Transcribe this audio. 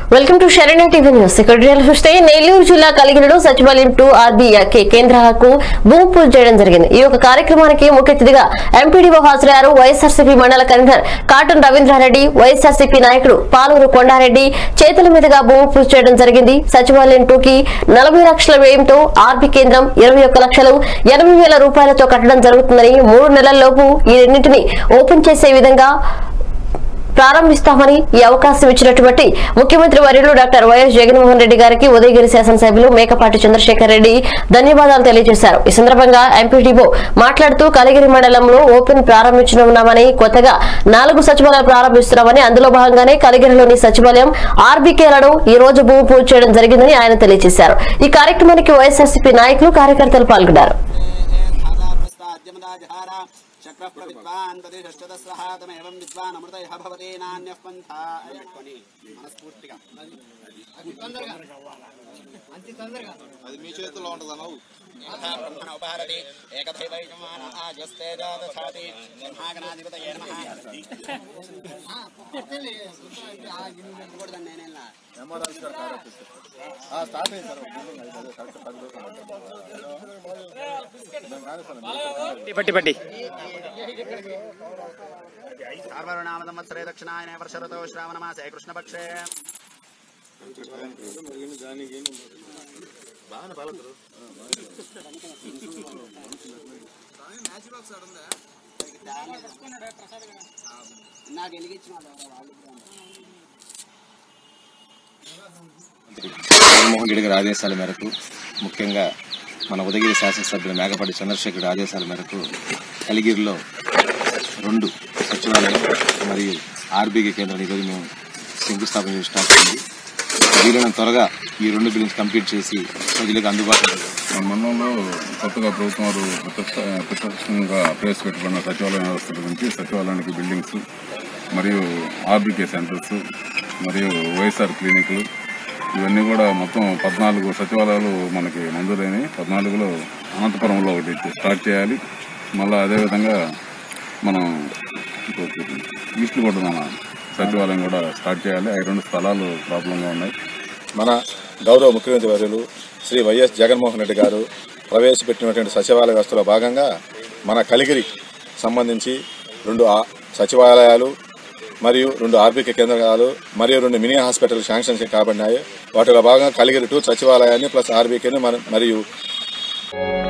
Welcome to Sharanya TV news ఇక్కడ చూస్తే నెల్లూరు జిల్లా కలిగిరిలో సచివాలయం టూ ఆర్బీఐ కేంద్రాలకు భూమి పూజ చేయడం జరిగింది ఈ యొక్క కార్యక్రమానికి ముఖ్య అతిథిగా ఎంపీడీఓ హాజరయ్యారు వైఎస్ఆర్సీపీ మండల కన్వీనర్ కాటన్ రవీంద్రారెడ్డి వైఎస్ఆర్సీపీ నాయకుడు పాలూరు కొండారెడ్డి చేతుల మీదుగా భూమి పూజ చేయడం జరిగింది సచివాలయం టూ కి నలభై లక్షల వ్యయంతో ఆర్బీ కేంద్రం ఇరవై ఒక్క లక్షలు ఎనభై వేల రూపాయలతో కట్టడం జరుగుతుందని మూడు నెలల్లోపు ఈ రెండింటిని ఓపెన్ చేసే విధంగా ప్రారంభిస్తామని ఈ అవకాశం ఇచ్చినటువంటి ముఖ్యమంత్రి వర్యులు డాక్టర్ వైఎస్ జగన్మోహన్ రెడ్డి గారికి ఉదయగిరి శాసనసభ్యులు మేకపాటి చంద్రశేఖర్ రెడ్డి ధన్యవాదాలు తెలియజేశారు ఈ సందర్భంగా ఎంపీడీఓ మాట్లాడుతూ కలిగిరి మండలంలో ఓపెన్ ప్రారంభించనున్నామని కొత్తగా నాలుగు సచివాలయాలు ప్రారంభిస్తున్నామని అందులో భాగంగానే కలిగిరిలోని సచివాలయం ఆర్బీకేలను ఈ రోజు భూమి పూజ చేయడం జరిగిందని ఆయన తెలియజేశారు ఈ కార్యక్రమానికి వైఎస్ఆర్సీపీ నాయకులు కార్యకర్తలు పాల్గొన్నారు ధారాద్యమదాజహార చక్ర ప్రవిద్వాన్ ప్రతిష్టదస్రహ తమేవం విద్వాన్ అమృతయ భవతే నాణ్యః పంథా అయక్కొని మనస్ఫూర్తిగా అది మీ చేతిలో ఉంటుంది అన్నావు యథా బ్రహ్మణ ఉపహరతి ఏకదైవైజమాన ఆజస్తే జాతఛాతి బ్రహ్మాగణాధిపతయే నమః కొడదండి నేనేలా ఎంఆర్ఎస్ గారు కార్ ఆఫీసర్. ఆ, స్టార్ట్ అయింది సార్ అదే కరెక్ట్ పది రోజులు నేను కాదు సార్ నేను పట్టి పట్టి సార్వరుణామ సంవత్సరే దక్షిణాయనే వర్ష శ్రావణమాసే కృష్ణపక్షే నాకు వెలిగించిన వాళ్ళు జగన్మోహన్ రెడ్డి గారి ఆదేశాల మేరకు ముఖ్యంగా మన ఉదగిరి శాసనసభ్యులు మేకపాటి చంద్రశేఖర్ ఆదేశాల మేరకు కలిగిరిలో రెండు సచివాలయం మరియు ఆర్బీకే కేంద్రాలు ఈరోజు మేము శంకుస్థాపన చేసి స్టార్ట్ అయింది వీలైనంత త్వరగా ఈ రెండు బిల్డింగ్స్ కంప్లీట్ చేసి ప్రజలకు అందుబాటులో మన మండలంలో కొత్తగా ప్రభుత్వం వారు ప్రతిష్ట ప్రతిష్టంగా ప్రవేశపెట్టబడిన సచివాలయ వ్యవస్థ గురించి సచివాలయానికి బిల్డింగ్స్ మరియు ఆర్బీకే సెంటర్స్ మరియు వైఎస్ఆర్ క్లినిక్లు ఇవన్నీ కూడా మొత్తం పద్నాలుగు సచివాలయాలు మనకి మంజూరైనవి పద్నాలుగులో అనంతపురంలో ఒకటి స్టార్ట్ చేయాలి మళ్ళీ అదేవిధంగా మనం ఇంకొకటి ఈస్ట్ కూడా మన సచివాలయం కూడా స్టార్ట్ చేయాలి అవి రెండు స్థలాలు ప్రాబ్లంగా ఉన్నాయి మన గౌరవ ముఖ్యమంత్రి వర్యులు శ్రీ వైఎస్ జగన్మోహన్ రెడ్డి గారు ప్రవేశపెట్టినటువంటి సచివాలయ వ్యవస్థలో భాగంగా మన కలిగిరి సంబంధించి రెండు ఆ- సచివాలయాలు మరియు రెండు ఆర్బీకే కేంద్రాలు మరియు రెండు మినీ హాస్పిటల్ శాంక్షన్ కాబడినాయి వాటిలో భాగంగా కలిగిరి టూ సచివాలయాన్ని ప్లస్ ఆర్బీకేని మరియు